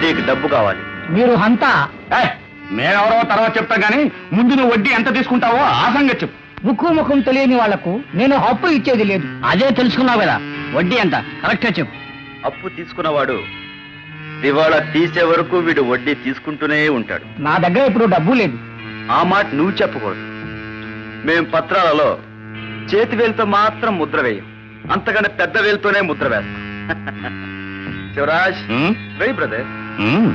నీకు డబ్బు కావాలి మీరు అంతా ఏయ్, మేమెవరో తర్వాత చెప్తాం కానీ ముందు నువ్వు వడ్డీ ఎంత తీసుకుంటావో ఆ సంగతి చెప్పు ముక్కు ముఖం తెలియని వాళ్లకు నేను అప్పు ఇచ్చేది లేదు అదే తెలుసుకున్నావు కదా వడ్డీ ఎంత కరెక్ట్గా చెప్పు అప్పు తీసుకున్నవాడు దివాళా తీసే వరకు వీడు వడ్డీ తీసుకుంటూనే ఉంటాడు నా దగ్గర ఇప్పుడు డబ్బు లేదు ఆ మాట నువ్వు చెప్పకూడదు మేం పత్రాలలో చేతి వేలుతో మాత్రం ముద్ర వేయం అంతకన్నా పెద్ద వేలుతోనే ముద్ర వేస్తాం శివరాజ్ ఉమ్, వెయ్యి బ్రదర్ ఉమ్.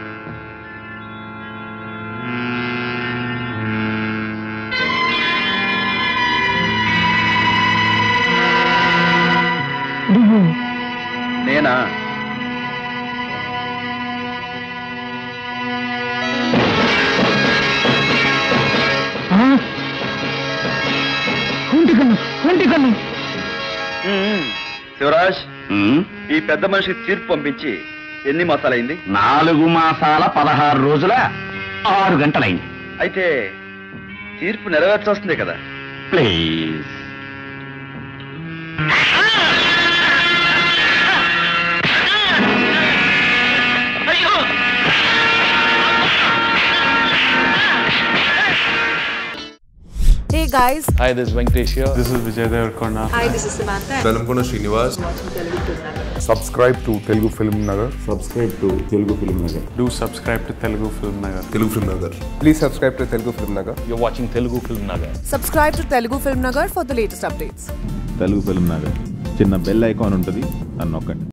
నువ్వు నేనా ఆ? ఒంటి కన్ను ఒంటి కన్ను ఉమ్, శివరాజ్ ఉమ్. ఈ పెద్ద మనిషికి తీర్పు పంపించి ఎన్ని మాసాలైంది నాలుగు మాసాల పదహారు రోజుల ఆరు గంటలైంది అయితే తీర్పు నెరవేర్చాల్సిందే కదా please Hey guys, Hi, this is Venkatesh here. This is Vijay Devarkonda. hi, this is Samantha. Velankonda Srinivas subscribe to Telugu film Nagar Do subscribe to Telugu Film Nagar. Telugu film Nagar please subscribe to Telugu film Nagar You're watching Telugu Film Nagar. Subscribe to Telugu Film Nagar for the latest updates. Telugu film Nagar చిన్న bell icon ఉంటుంది అని నొక్కండి